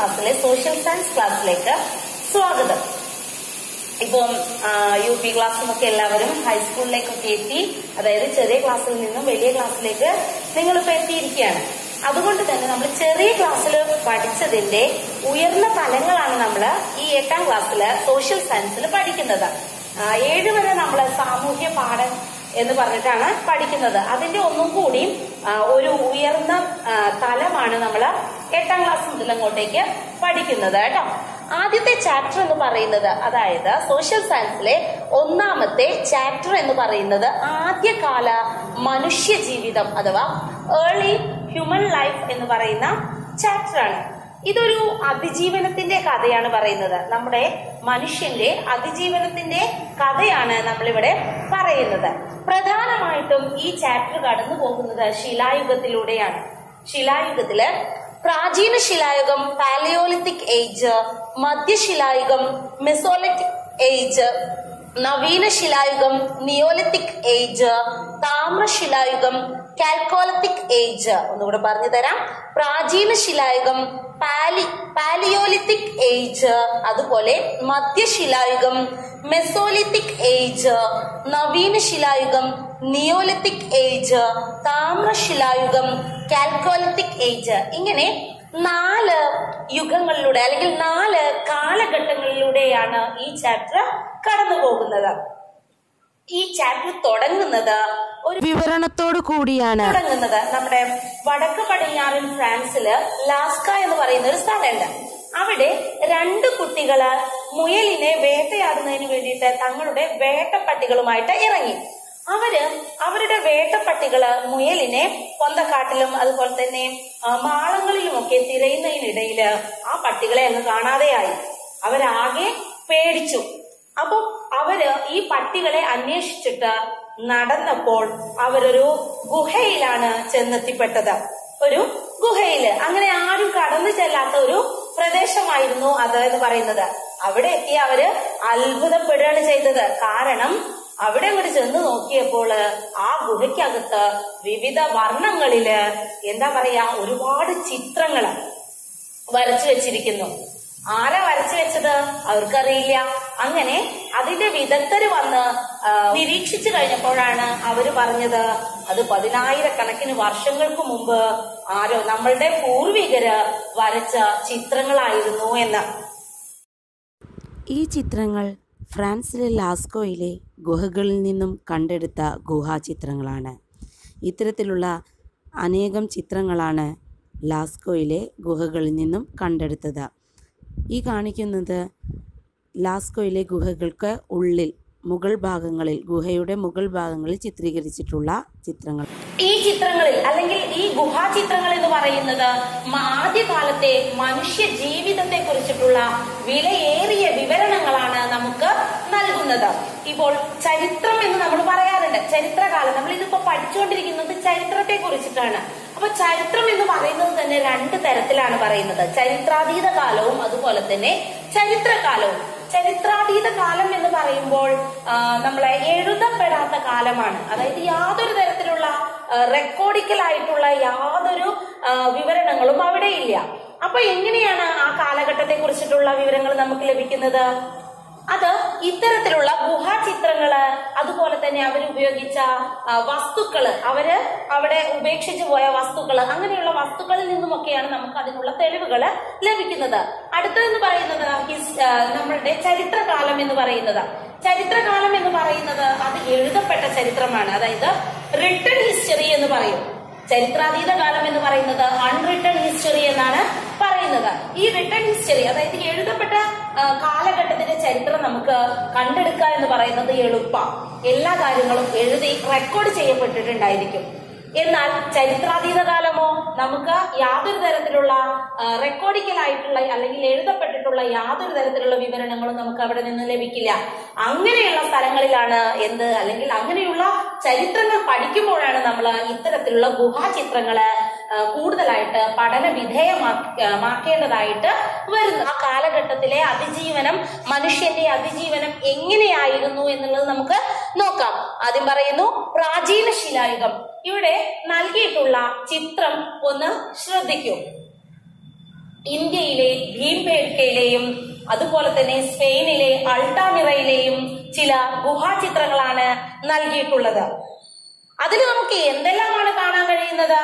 ക്ലാസ്സിലെ social science ക്ലാസ്സിലേക്ക് സ്വാഗതം ഇപ്പം യു പി ക്ലാസ്സിലൊക്കെ എല്ലാവരും ഹൈസ്കൂളിലേക്കൊക്കെ എത്തി അതായത് ചെറിയ ക്ലാസ്സിൽ നിന്നും വലിയ ക്ലാസ്സിലേക്ക് നിങ്ങളിപ്പോ എത്തിയിരിക്കുകയാണ് അതുകൊണ്ട് തന്നെ നമ്മൾ ചെറിയ ക്ലാസ്സിൽ പഠിച്ചതിന്റെ ഉയർന്ന തലങ്ങളാണ് നമ്മൾ ഈ എട്ടാം ക്ലാസ്സിൽ സോഷ്യൽ സയൻസിൽ പഠിക്കുന്നത് ആ, ഏഴ് വരെ നമ്മൾ സാമൂഹ്യ പാഠം എന്ന് പറഞ്ഞിട്ടാണ് പഠിക്കുന്നത് അതിന്റെ ഒന്നും കൂടി ആ, ഒരു ഉയർന്ന ആ, തലമാണ് നമ്മൾ എട്ടാം ക്ലാസ് മുതൽ അങ്ങോട്ടേക്ക് പഠിക്കുന്നത് കേട്ടോ ആദ്യത്തെ ചാപ്റ്റർ എന്ന് പറയുന്നത് അതായത് സോഷ്യൽ സയൻസിലെ ഒന്നാമത്തെ ചാപ്റ്റർ എന്ന് പറയുന്നത് ആദ്യകാല മനുഷ്യ ജീവിതം അഥവാ ഏർലി ഹ്യൂമൻ ലൈഫ് എന്ന് പറയുന്ന ചാപ്റ്റർ ആണ് ഇതൊരു അതിജീവനത്തിന്റെ കഥയാണ് പറയുന്നത് നമ്മുടെ മനുഷ്യന്റെ അതിജീവനത്തിന്റെ കഥയാണ് നമ്മളിവിടെ പറയുന്നത് പ്രധാനമായിട്ടും ഈ ചാപ്റ്റർ കടന്നു പോകുന്നത് ശിലായുഗത്തിലൂടെയാണ് ശിലായുഗത്തില് പ്രാചീന ശിലായുഗം പാലിയോലിത്തിക് ഏജ് മധ്യശിലായുഗം മെസോലിറ്റിക് ഏജ് നവീന ശിലായുഗം നിയോലിത്തിക് ഏജ് താമ്രശിലായുഗം കാൽക്കോലത്തിക് ഏജ് ഒന്നുകൂടെ പറഞ്ഞു തരാം പ്രാചീന ശിലായുഗം പാലി പാലിയോലിത്തിക് ഏജ് അതുപോലെ മധ്യശിലായുഗം മെസോലിത്തിക് ഏജ് നവീന ശിലായുഗം നിയോലിത്തിക് ഏജ് താമ്രശിലായുഗം കാൽക്കോലിത്തിക് ഏജ് ഇങ്ങനെ നാല് യുഗങ്ങളിലൂടെ അല്ലെങ്കിൽ നാല് കാലഘട്ടങ്ങളിലൂടെയാണ് ഈ ചാപ്റ്റർ കടന്നു പോകുന്നത് ഈ ചാപ്റ്റർ തുടങ്ങുന്നത് ഒരു വിവരണത്തോടു കൂടിയാണ് തുടങ്ങുന്നത് നമ്മുടെ വടക്ക് പടിഞ്ഞാറൻ ഫ്രാൻസില് ലാസ്ക എന്ന് പറയുന്ന ഒരു സ്ഥലമുണ്ട് അവിടെ രണ്ട് കുട്ടികള് മുയലിനെ വേട്ടയാടുന്നതിന് വേണ്ടിയിട്ട് തങ്ങളുടെ വേട്ടപ്പട്ടികളുമായിട്ട് ഇറങ്ങി അവര് അവരുടെ വേട്ടപ്പട്ടികള് മുയലിനെ പൊന്തക്കാട്ടിലും അതുപോലെ തന്നെ ആ, മാളങ്ങളിലുമൊക്കെ തിരയുന്നതിനിടയില് ആ പട്ടികളെ അങ്ങ് കാണാതെയായി അവരാകെ പേടിച്ചു അപ്പൊ അവര് ഈ പട്ടികളെ അന്വേഷിച്ചിട്ട് നടന്നപ്പോൾ അവരൊരു ഗുഹയിലാണ് ചെന്നെത്തിപ്പെട്ടത് ഒരു ഗുഹയില് അങ്ങനെ ആരും കടന്നു ചെല്ലാത്ത ഒരു പ്രദേശമായിരുന്നു അത് എന്ന് പറയുന്നത് അവിടെ എത്തി അവര് അത്ഭുതപ്പെടുകയാണ് ചെയ്തത് കാരണം അവിടെ അങ്ങോട്ട് ചെന്ന് നോക്കിയപ്പോൾ ആ ഗുഹയ്ക്കകത്ത് വിവിധ വർണ്ണങ്ങളില് എന്താ പറയാ ഒരുപാട് ചിത്രങ്ങള് വരച്ചു വെച്ചിരിക്കുന്നു ആരാ വരച്ചു വെച്ചത് അവർക്കറിയില്ല അങ്ങനെ അതിന്റെ വിദഗ്ധര് വന്ന് ആ, നിരീക്ഷിച്ചു കഴിഞ്ഞപ്പോഴാണ് അവര് പറഞ്ഞത് അത് പതിനായിരക്കണക്കിന് വർഷങ്ങൾക്ക് മുമ്പ് ആരോ നമ്മളുടെ പൂർവികര് വരച്ച ചിത്രങ്ങളായിരുന്നു എന്ന് ഈ ചിത്രങ്ങൾ ഫ്രാൻസിലെ ലാസ്കോയിലെ ഗുഹകളിൽ നിന്നും കണ്ടെടുത്ത ഗുഹാചിത്രങ്ങളാണ് ഇത്തരത്തിലുള്ള അനേകം ചിത്രങ്ങളാണ് ലാസ്കോയിലെ ഗുഹകളിൽ നിന്നും കണ്ടെടുത്തത് ഈ കാണിക്കുന്നത് ലാസ്കോയിലെ ഗുഹകൾക്ക് ഉള്ളിൽ മുകൾ ഭാഗങ്ങളിൽ ഗുഹയുടെ മുകൾ ഭാഗങ്ങളിൽ ചിത്രീകരിച്ചിട്ടുള്ള ചിത്രങ്ങൾ ഈ ചിത്രങ്ങളിൽ അല്ലെങ്കിൽ ഈ ഗുഹാചിത്രങ്ങൾ എന്ന് പറയുന്നത് മ- ആദ്യകാലത്തെ മനുഷ്യ ജീവിതത്തെ കുറിച്ചിട്ടുള്ള വിലയേറിയ വിവരണങ്ങളാണ് നമുക്ക് നൽകുന്നത് ഇപ്പോൾ ചരിത്രം എന്ന് നമ്മൾ പറയാറുണ്ട് ചരിത്രകാലം നമ്മൾ ഇതിപ്പോ പഠിച്ചുകൊണ്ടിരിക്കുന്നത് ചരിത്രത്തെ കുറിച്ചിട്ടാണ് അപ്പൊ ചരിത്രം എന്ന് പറയുന്നത് തന്നെ രണ്ട് തരത്തിലാണ് പറയുന്നത് ചരിത്രാതീത കാലവും അതുപോലെ തന്നെ ചരിത്രകാലവും ചരിത്രാതീത കാലം എന്ന് പറയുമ്പോൾ ആ, നമ്മളെ എഴുതപ്പെടാത്ത കാലമാണ് അതായത് യാതൊരു തരത്തിലുള്ള റെക്കോർഡിക്കലായിട്ടുള്ള യാതൊരു ആ, വിവരണങ്ങളും അവിടെ ഇല്ല അപ്പൊ എങ്ങനെയാണ് ആ കാലഘട്ടത്തെ കുറിച്ചിട്ടുള്ള വിവരങ്ങൾ നമുക്ക് ലഭിക്കുന്നത് അത് ഇത്തരത്തിലുള്ള ഗുഹാചിത്രങ്ങള് അതുപോലെ തന്നെ അവർ ഉപയോഗിച്ച ആ, വസ്തുക്കള് അവര് അവിടെ ഉപേക്ഷിച്ചു പോയ വസ്തുക്കള് അങ്ങനെയുള്ള വസ്തുക്കളിൽ നിന്നുമൊക്കെയാണ് നമുക്ക് അതിനുള്ള തെളിവുകൾ ലഭിക്കുന്നത് അടുത്തതെന്ന് പറയുന്നത് ഹിസ് ആ, നമ്മളുടെ ചരിത്രകാലം എന്ന് പറയുന്നത് ചരിത്രകാലം എന്ന് പറയുന്നത് അത് എഴുതപ്പെട്ട ചരിത്രമാണ് അതായത് റിട്ടൺ ഹിസ്റ്ററി എന്ന് പറയും ചരിത്രാതീത കാലം എന്ന് പറയുന്നത് അൺറിട്ടൺ ഹിസ്റ്ററി എന്നാണ് പറയുന്നത് ഈ റിട്ടൺ ഹിസ്റ്ററി അതായത് എഴുതപ്പെട്ട ആ, കാലഘട്ടത്തിന്റെ ചരിത്രം നമുക്ക് കണ്ടെടുക്കുക എന്ന് പറയുന്നത് എളുപ്പം എല്ലാ കാര്യങ്ങളും എഴുതി റെക്കോർഡ് ചെയ്യപ്പെട്ടിട്ടുണ്ടായിരിക്കും എന്നാൽ ചരിത്രാതീത കാലമോ നമുക്ക് യാതൊരു തരത്തിലുള്ള റെക്കോർഡിക്കൽ ആയിട്ടുള്ള അല്ലെങ്കിൽ എഴുതപ്പെട്ടിട്ടുള്ള യാതൊരു തരത്തിലുള്ള വിവരണങ്ങളും നമുക്ക് അവിടെ നിന്ന് ലഭിക്കില്ല അങ്ങനെയുള്ള സ്ഥലങ്ങളിലാണ് എന്ത് അല്ലെങ്കിൽ അങ്ങനെയുള്ള ചരിത്രങ്ങൾ പഠിക്കുമ്പോഴാണ് നമ്മൾ ഇത്തരത്തിലുള്ള ഗുഹാചിത്രങ്ങള് ആ, കൂടുതലായിട്ട് പഠന വിധേയമാക്കേണ്ടതായിട്ട് വരുന്നത് ആ കാലഘട്ടത്തിലെ അതിജീവനം മനുഷ്യന്റെ അതിജീവനം എങ്ങനെയായിരുന്നു എന്നുള്ളത് നമുക്ക് നോക്കാം ആദ്യം പറയുന്നു പ്രാചീന ശിലായുഗം ഇവിടെ നൽകിയിട്ടുള്ള ചിത്രം ഒന്ന് ശ്രദ്ധിക്കൂ ഇന്ത്യയിലെ ഭീംബേഡ്കയിലെയും അതുപോലെ തന്നെ സ്പെയിനിലെ അൾട്ടാമിറയിലെയും ചില ഗുഹാചിത്രങ്ങളാണ് നൽകിയിട്ടുള്ളത് അതിൽ നമുക്ക് എന്തെല്ലാമാണ് കാണാൻ കഴിയുന്നത്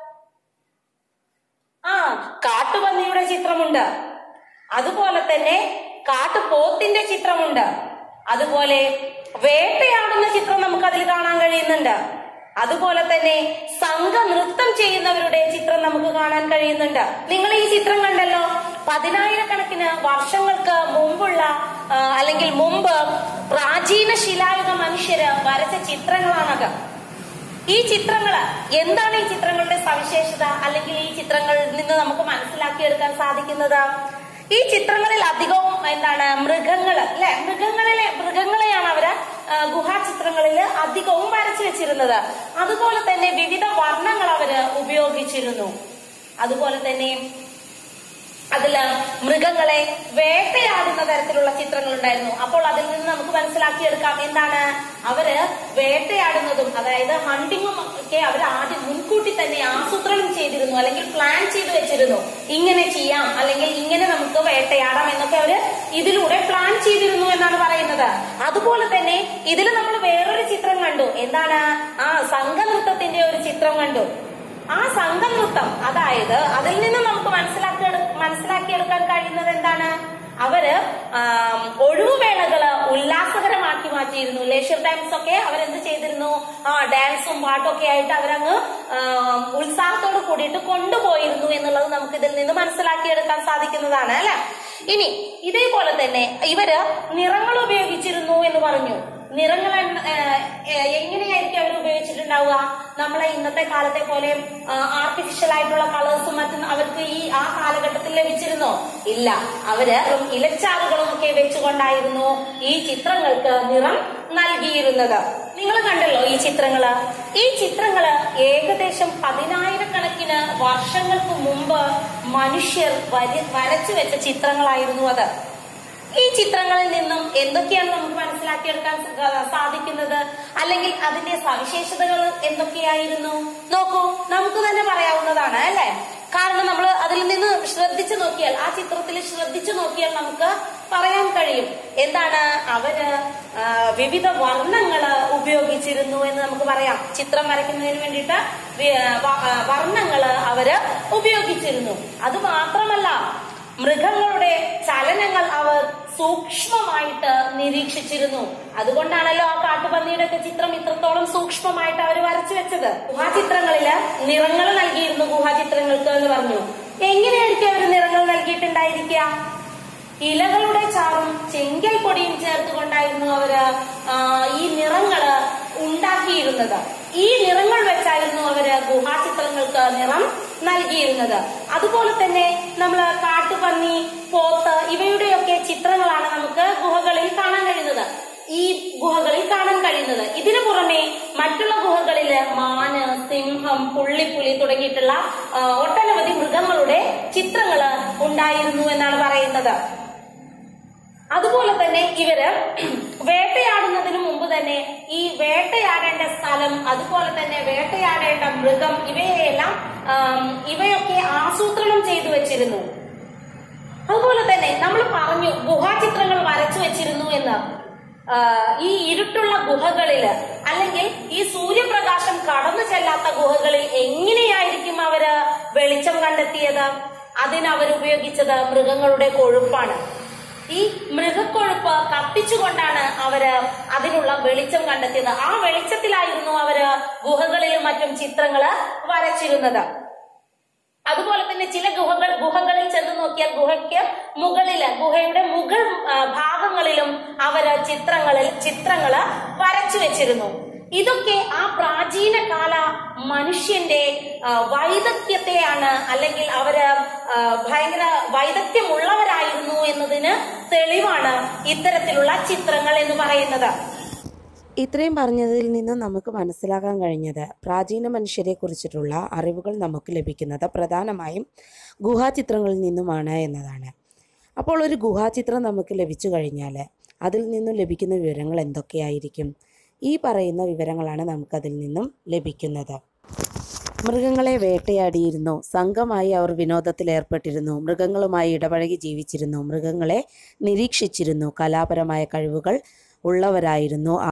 ആ കാട്ടുപന്നിയുടെ ചിത്രമുണ്ട് അതുപോലെ തന്നെ കാട്ടുപോത്തിന്റെ ചിത്രമുണ്ട് അതുപോലെ വേട്ടയാടുന്ന ചിത്രം നമുക്ക് അതിൽ കാണാൻ കഴിയുന്നുണ്ട് അതുപോലെ തന്നെ സംഘ നൃത്തം ചെയ്യുന്നവരുടെ ചിത്രം നമുക്ക് കാണാൻ കഴിയുന്നുണ്ട് നിങ്ങൾ ഈ ചിത്രം കണ്ടല്ലോ പതിനായിരക്കണക്കിന് വർഷങ്ങൾക്ക് മുമ്പുള്ള ആ, അല്ലെങ്കിൽ മുമ്പ് പ്രാചീന ശിലായുഗ മനുഷ്യര് വരച്ച ചിത്രങ്ങളാണത് ഈ ചിത്രങ്ങള് എന്താണ് ഈ ചിത്രങ്ങളുടെ സവിശേഷത അല്ലെങ്കിൽ ഈ ചിത്രങ്ങളിൽ നിന്ന് നമുക്ക് മനസ്സിലാക്കിയെടുക്കാൻ സാധിക്കുന്നത് ഈ ചിത്രങ്ങളിൽ അധികവും എന്താണ് മൃഗങ്ങള് അല്ലെ മൃഗങ്ങളിലെ മൃഗങ്ങളെയാണ് അവര് ആ, ഗുഹാചിത്രങ്ങളിൽ അധികവും വരച്ചു വെച്ചിരുന്നത് അതുപോലെ തന്നെ വിവിധ വർണ്ണങ്ങൾ അവര് ഉപയോഗിച്ചിരുന്നു അതുപോലെ തന്നെ അതില് മൃഗങ്ങളെ വേട്ടയാടുന്ന തരത്തിലുള്ള ചിത്രങ്ങൾ ഉണ്ടായിരുന്നു അപ്പോൾ അതിൽ നിന്ന് നമുക്ക് മനസ്സിലാക്കിയെടുക്കാം എന്താണ് അവര് വേട്ടയാടുന്നതും അതായത് ഹണ്ടിങ്ങും ഒക്കെ അവർ ആദ്യം മുൻകൂട്ടി തന്നെ ആസൂത്രണം ചെയ്തിരുന്നു അല്ലെങ്കിൽ പ്ലാൻ ചെയ്തു വെച്ചിരുന്നു ഇങ്ങനെ ചെയ്യാം അല്ലെങ്കിൽ ഇങ്ങനെ നമുക്ക് വേട്ടയാടാം എന്നൊക്കെ അവര് ഇതിലൂടെ പ്ലാൻ ചെയ്തിരുന്നു എന്നാണ് പറയുന്നത് അതുപോലെ തന്നെ ഇതിൽ നമ്മൾ വേറൊരു ചിത്രം കണ്ടു എന്താണ് ആ സംഘനൃത്തത്തിന്റെ ഒരു ചിത്രം കണ്ടു ആ സംഘനൃത്തം അതായത് അതിൽ നിന്ന് നമുക്ക് മനസ്സിലാക്കി മനസ്സിലാക്കിയെടുക്കാൻ കഴിയുന്നത് എന്താണ് അവര് ആം, ഒഴിവുവേളകള് ഉല്ലാസകരമാക്കി മാറ്റിയിരുന്നു ലേഷ്യർ ടൈംസ് ഒക്കെ അവരെന്ത് ചെയ്തിരുന്നു ആ ഡാൻസും പാട്ടും ഒക്കെ ആയിട്ട് അവരങ്ങ് ആം, ഉത്സാഹത്തോട് കൂടിയിട്ട് കൊണ്ടുപോയിരുന്നു എന്നുള്ളത് നമുക്ക് ഇതിൽ നിന്ന് മനസ്സിലാക്കിയെടുക്കാൻ സാധിക്കുന്നതാണ് അല്ലെ ഇനി ഇതേപോലെ തന്നെ ഇവര് നിറങ്ങൾ ഉപയോഗിച്ചിരുന്നു എന്ന് പറഞ്ഞു നിറങ്ങൾ എന്ന- ഏഹ് ഏഹ് എങ്ങനെയായിരിക്കും അവർ ഉപയോഗിച്ചിട്ടുണ്ടാവുക നമ്മളെ ഇന്നത്തെ കാലത്തെ പോലെ ആർട്ടിഫിഷ്യൽ ആയിട്ടുള്ള കളേഴ്സും മറ്റും അവർക്ക് ഈ ആ കാലഘട്ടത്തിൽ ലഭിച്ചിരുന്നോ ഇല്ല അവര് ഇലച്ചാറുകളും ഒക്കെ വെച്ചുകൊണ്ടായിരുന്നു ഈ ചിത്രങ്ങൾക്ക് നിറം നൽകിയിരുന്നത് നിങ്ങൾ കണ്ടല്ലോ ഈ ചിത്രങ്ങള് ഈ ചിത്രങ്ങള് ഏകദേശം പതിനായിരക്കണക്കിന് വർഷങ്ങൾക്ക് മുമ്പ് മനുഷ്യർ വര- വരച്ചു വെച്ച ചിത്രങ്ങളായിരുന്നു അത് ഈ ചിത്രങ്ങളിൽ നിന്നും എന്തൊക്കെയാണ് നമുക്ക് മനസ്സിലാക്കിയെടുക്കാൻ സ- സാധിക്കുന്നത് അല്ലെങ്കിൽ അതിന്റെ സവിശേഷതകൾ എന്തൊക്കെയായിരുന്നു നോക്കൂ നമുക്ക് തന്നെ പറയാവുന്നതാണ് അല്ലെ കാരണം നമ്മൾ അതിൽ നിന്ന് ശ്രദ്ധിച്ചു നോക്കിയാൽ ആ ചിത്രത്തിൽ ശ്രദ്ധിച്ചു നോക്കിയാൽ നമുക്ക് പറയാൻ കഴിയും എന്താണ് അവര് ആ, വിവിധ വർണ്ണങ്ങള് ഉപയോഗിച്ചിരുന്നു എന്ന് നമുക്ക് പറയാം ചിത്രം വരയ്ക്കുന്നതിന് വേണ്ടിയിട്ട് വി- വ- ആ, വർണ്ണങ്ങള് അവര് ഉപയോഗിച്ചിരുന്നു അത് മാത്രമല്ല മൃഗങ്ങളുടെ ചലനങ്ങൾ അവർ സൂക്ഷ്മമായിട്ട് നിരീക്ഷിച്ചിരുന്നു അതുകൊണ്ടാണല്ലോ ആ കാട്ടുപന്നിയുടെ ഒക്കെ ചിത്രം ഇത്രത്തോളം സൂക്ഷ്മമായിട്ട് അവർ വരച്ചു വെച്ചത് ഗുഹാചിത്രങ്ങളില് നിറങ്ങൾ നൽകിയിരുന്നു ഗുഹാചിത്രങ്ങൾക്ക് എന്ന് പറഞ്ഞു എങ്ങനെയായിരിക്കും അവർ നിറങ്ങൾ നൽകിയിട്ടുണ്ടായിരിക്കുക ഇലകളുടെ ചാറും ചെങ്കൽ പൊടിയും ചേർത്തുകൊണ്ടായിരുന്നു അവര് ആ, ഈ നിറങ്ങള് ഉണ്ടാക്കിയിരുന്നത് ഈ നിറങ്ങൾ വെച്ചായിരുന്നു അവര് ഗുഹാചിത്രങ്ങൾക്ക് നിറം നൽകിയിരുന്നത് അതുപോലെ തന്നെ നമ്മൾ കാട്ടുപന്നി പോത്ത് ഇവയുടെയൊക്കെ ചിത്രങ്ങളാണ് നമുക്ക് ഗുഹകളിൽ കാണാൻ കഴിയുന്നത് ഈ ഗുഹകളിൽ കാണാൻ കഴിയുന്നത് ഇതിനു പുറമെ മറ്റുള്ള ഗുഹകളില് മാന് സിംഹം പുള്ളിപ്പുലി തുടങ്ങിയിട്ടുള്ള ആ, ഒട്ടനവധി മൃഗങ്ങളുടെ ചിത്രങ്ങള് ഉണ്ടായിരുന്നു എന്നാണ് പറയുന്നത് അതുപോലെ തന്നെ ഇവര് വേട്ടയാടുന്നതിന് മുമ്പ് തന്നെ ഈ വേട്ടയാടേണ്ട സ്ഥലം അതുപോലെ തന്നെ വേട്ടയാടേണ്ട മൃഗം ഇവയെല്ലാം ആം, ഇവയൊക്കെ ആസൂത്രണം ചെയ്തു വെച്ചിരുന്നു അതുപോലെ തന്നെ നമ്മൾ പറഞ്ഞു ഗുഹാചിത്രങ്ങൾ വരച്ചു വെച്ചിരുന്നു എന്ന് ആ, ഈ ഇരുട്ടുള്ള ഗുഹകളില് അല്ലെങ്കിൽ ഈ സൂര്യപ്രകാശം കടന്നു ചെല്ലാത്ത ഗുഹകളിൽ എങ്ങനെയായിരിക്കും അവര് വെളിച്ചം കണ്ടെത്തിയത് അതിന് അവർ ഉപയോഗിച്ചത് മൃഗങ്ങളുടെ കൊഴുപ്പാണ് ഈ മൃഗക്കൊഴുപ്പ് കത്തിച്ചുകൊണ്ടാണ് അവര് അതിനുള്ള വെളിച്ചം കണ്ടെത്തിയത് ആ വെളിച്ചത്തിലായിരുന്നു അവര് ഗുഹകളിലും മറ്റും ചിത്രങ്ങള് വരച്ചിരുന്നത് അതുപോലെ തന്നെ ചില ഗുഹകൾ ഗുഹകളിൽ ചെന്ന് നോക്കിയാൽ ഗുഹയ്ക്ക് മുകളില് ഗുഹയുടെ മുകൾ ആ, ഭാഗങ്ങളിലും അവര് ചിത്രങ്ങളിൽ ചിത്രങ്ങള് വരച്ചു വെച്ചിരുന്നു ഇതൊക്കെ ആ പ്രാചീന കാല മനുഷ്യന്റെ ആ, വൈദഗ്ധ്യത്തെയാണ് അല്ലെങ്കിൽ അവര് ആ, ഭയങ്കര വൈദഗ്ധ്യമുള്ളവരായിരുന്നു എന്നതിന് തെളിവാണ് ഇത്തരത്തിലുള്ള ചിത്രങ്ങൾ എന്ന് പറയുന്നത് ഇത്രയും പറഞ്ഞതിൽ നിന്ന് നമുക്ക് മനസ്സിലാക്കാൻ കഴിഞ്ഞത് പ്രാചീന മനുഷ്യരെക്കുറിച്ചിട്ടുള്ള അറിവുകൾ നമുക്ക് ലഭിക്കുന്നത് പ്രധാനമായും ഗുഹാചിത്രങ്ങളിൽ നിന്നുമാണ് എന്നതാണ് അപ്പോൾ ഒരു ഗുഹാചിത്രം നമുക്ക് ലഭിച്ചു കഴിഞ്ഞാൽ അതിൽ നിന്നും ലഭിക്കുന്ന വിവരങ്ങൾ എന്തൊക്കെയായിരിക്കും ഈ പറയുന്ന വിവരങ്ങളാണ് നമുക്കതിൽ നിന്നും ലഭിക്കുന്നത് മൃഗങ്ങളെ വേട്ടയാടിയിരുന്നു സംഘമായി അവർ വിനോദത്തിൽ ഏർപ്പെട്ടിരുന്നു മൃഗങ്ങളുമായി ഇടപഴകി ജീവിച്ചിരുന്നു മൃഗങ്ങളെ നിരീക്ഷിച്ചിരുന്നു കലാപരമായ കഴിവുകൾ ഉള്ളവരായിരുന്നു